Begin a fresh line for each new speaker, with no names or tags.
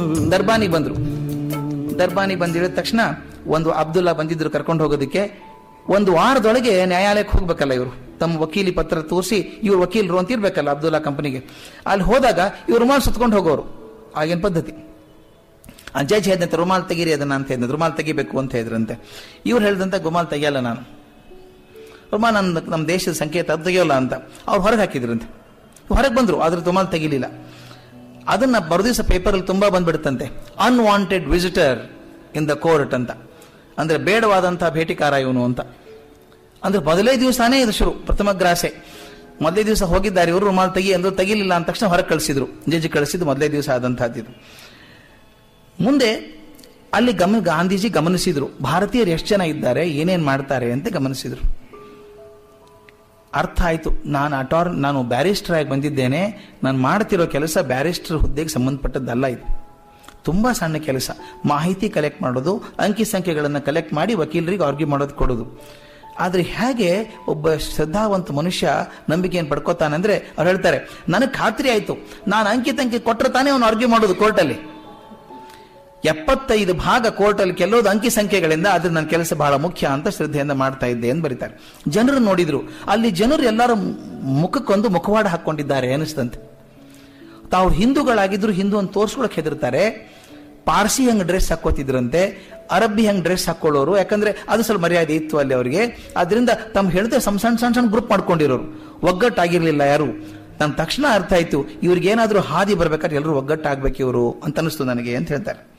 ದರ್ಬಾನಿ ಬಂದ್ರು ದರ್ಬಾನಿ ಬಂದಿಳಿದ ತಕ್ಷಣ ಒಂದು ಅಬ್ದುಲ್ಲಾ ಬಂದಿದ್ರು ಕರ್ಕೊಂಡು ಹೋಗೋದಕ್ಕೆ ಒಂದು ವಾರದೊಳಗೆ ನ್ಯಾಯಾಲಯಕ್ಕೆ ಹೋಗ್ಬೇಕಲ್ಲ ಇವರು ತಮ್ಮ ವಕೀಲಿ ಪತ್ರ ತೋರಿಸಿ ಇವ್ರು ವಕೀಲರು ಅಂತ ಇರ್ಬೇಕಲ್ಲ ಅಬ್ದುಲ್ಲಾ ಕಂಪನಿಗೆ ಅಲ್ಲಿ ಹೋದಾಗ ಇವ್ರು ರುಮಾಲ್ ಸುತ್ಕೊಂಡು ಹೋಗೋರು ಆಗಿನ ಪದ್ಧತಿ ಆ ಜಡ್ಜ್ ಹೇಳಿದಂತೆ ರುಮಾಲ್ ತೆಗೀರಿ ಅದನ್ನ ಅಂತ ಹೇಳಿದ್ರೆ ರುಮಾಲ್ ತೆಗಿಬೇಕು ಅಂತ ಹೇಳಿದ್ರಂತೆ ಇವ್ರು ಹೇಳಿದಂತೆ ಗುಮಾಲ್ ತೆಗಿಯಲ್ಲ ನಾನು ರುಮಾಲ್ ನನ್ನ ನಮ್ಮ ದೇಶದ ಸಂಕೇತ ಅದು ತೆಗಿಯೋಲ್ಲ ಅಂತ ಅವ್ರು ಹೊರಗೆ ಹಾಕಿದ್ರಂತೆ ಹೊರಗೆ ಬಂದ್ರು ಆದ್ರೆ ರುಮಾಲ್ ತೆಗಿಲಿಲ್ಲ ಅದನ್ನ ಬರದಿವಸ ಪೇಪರಲ್ಲಿ ತುಂಬಾ ಬಂದ್ಬಿಡುತ್ತಂತೆ unwanted visitor in the court ಅಂತ ಅಂದ್ರೆ ಬೇಡವಾದಂತಹ ಭೇಟಿಕಾರ ಇವನು ಅಂತ ಅಂದ್ರೆ ಮೊದಲೇ ದಿವಸನೇ ಇದು ಶುರು ಪ್ರಥಮ ಗ್ರಾಸೆ ಮೊದಲೇ ದಿವಸ ಹೋಗಿದ್ದಾರೆ ಇವರು ರುಮಾಲ್ ತೆಗಿ ಅಂದ್ರು ತೆಗಿಲಿಲ್ಲ ಅಂದ ತಕ್ಷಣ ಹೊರಗೆ ಕಳಿಸಿದ್ರು ಜಡ್ಜಿ ಕಳಿಸಿದ್ದು ಮೊದಲೇ ದಿವಸ ಆದಂತಹದ್ದು ಮುಂದೆ ಅಲ್ಲಿ ಗಮನ ಗಾಂಧೀಜಿ ಗಮನಿಸಿದ್ರು ಭಾರತೀಯರು ಎಷ್ಟು ಜನ ಇದ್ದಾರೆ ಏನೇನ್ ಮಾಡ್ತಾರೆ ಅಂತ ಗಮನಿಸಿದ್ರು ಅರ್ಥ ಆಯ್ತು ನಾನು ಅಟಾರ್ ನಾನು ಬ್ಯಾರಿಸ್ಟರ್ ಆಗಿ ಬಂದಿದ್ದೇನೆ ನಾನು ಮಾಡ್ತಿರೋ ಕೆಲಸ ಬ್ಯಾರಿಸ್ಟರ್ ಹುದ್ದೆಗೆ ಸಂಬಂಧಪಟ್ಟದ್ದಲ್ಲ ಇದು ತುಂಬಾ ಸಣ್ಣ ಕೆಲಸ ಮಾಹಿತಿ ಕಲೆಕ್ಟ್ ಮಾಡೋದು ಅಂಕಿ ಸಂಖ್ಯೆಗಳನ್ನು ಕಲೆಕ್ಟ್ ಮಾಡಿ ವಕೀಲರಿಗೆ ಆರ್ಗ್ಯೂ ಮಾಡೋದು ಕೊಡೋದು ಆದ್ರೆ ಹೇಗೆ ಒಬ್ಬ ಶ್ರದ್ಧಾವಂತ ಮನುಷ್ಯ ನಂಬಿಕೆಯನ್ನು ಪಡ್ಕೋತಾನಂದ್ರೆ ಅವ್ರು ಹೇಳ್ತಾರೆ ನನಗೆ ಖಾತ್ರಿ ಆಯ್ತು ನಾನು ಅಂಕಿ ತಂಕಿ ಕೊಟ್ಟರೆ ತಾನೇ ಅವನು ಆರ್ಗ್ಯೂ ಮಾಡೋದು ಕೋರ್ಟಲ್ಲಿ ಎಪ್ಪತ್ತೈದು ಭಾಗ ಕೋರ್ಟಲ್ಲಿ ಕೆಲವೊಂದು ಅಂಕಿ ಸಂಖ್ಯೆಗಳಿಂದ ಅದ್ರ ನನ್ನ ಕೆಲಸ ಬಹಳ ಮುಖ್ಯ ಅಂತ ಶ್ರದ್ಧೆಯಿಂದ ಮಾಡ್ತಾ ಇದ್ದೆ ಅಂತ ಬರೀತಾರೆ ಜನರು ನೋಡಿದ್ರು ಅಲ್ಲಿ ಜನರು ಎಲ್ಲರೂ ಮುಖಕ್ಕೊಂದು ಮುಖವಾಡ ಹಾಕೊಂಡಿದ್ದಾರೆ ಅನಿಸ್ತಂತೆ ತಾವು ಹಿಂದೂಗಳಾಗಿದ್ರು ಹಿಂದೂ ಅಂತ ತೋರ್ಸ್ಕೊಳಕ್ ಹೆದರ್ತಾರೆ ಪಾರ್ಸಿ ಹಂಗ್ ಡ್ರೆಸ್ ಹಾಕೋತಿದ್ರಂತೆ ಅರಬ್ಬಿ ಹಂಗ್ ಡ್ರೆಸ್ ಹಾಕೊಳ್ಳೋರು ಯಾಕಂದ್ರೆ ಅದು ಸ್ವಲ್ಪ ಮರ್ಯಾದೆ ಇತ್ತು ಅಲ್ಲಿ ಅವರಿಗೆ ಅದರಿಂದ ತಮ್ಮ ಹೇಳಿದ್ರೆ ಸಣ್ಣ ಸಣ್ಣ ಸಣ್ಣ ಸಣ್ಣ ಗ್ರೂಪ್ ಮಾಡ್ಕೊಂಡಿರೋರು ಒಗ್ಗಟ್ಟಾಗಿರ್ಲಿಲ್ಲ ಯಾರು ನನ್ನ ತಕ್ಷಣ ಅರ್ಥ ಆಯ್ತು ಇವ್ರಿಗೇನಾದ್ರೂ ಹಾದಿ ಬರ್ಬೇಕಾದ್ರೆ ಎಲ್ಲರೂ ಒಗ್ಗಟ್ಟಾಗ್ಬೇಕು ಇವರು ಅಂತ ಅನಿಸ್ತು ನನಗೆ ಅಂತ ಹೇಳ್ತಾರೆ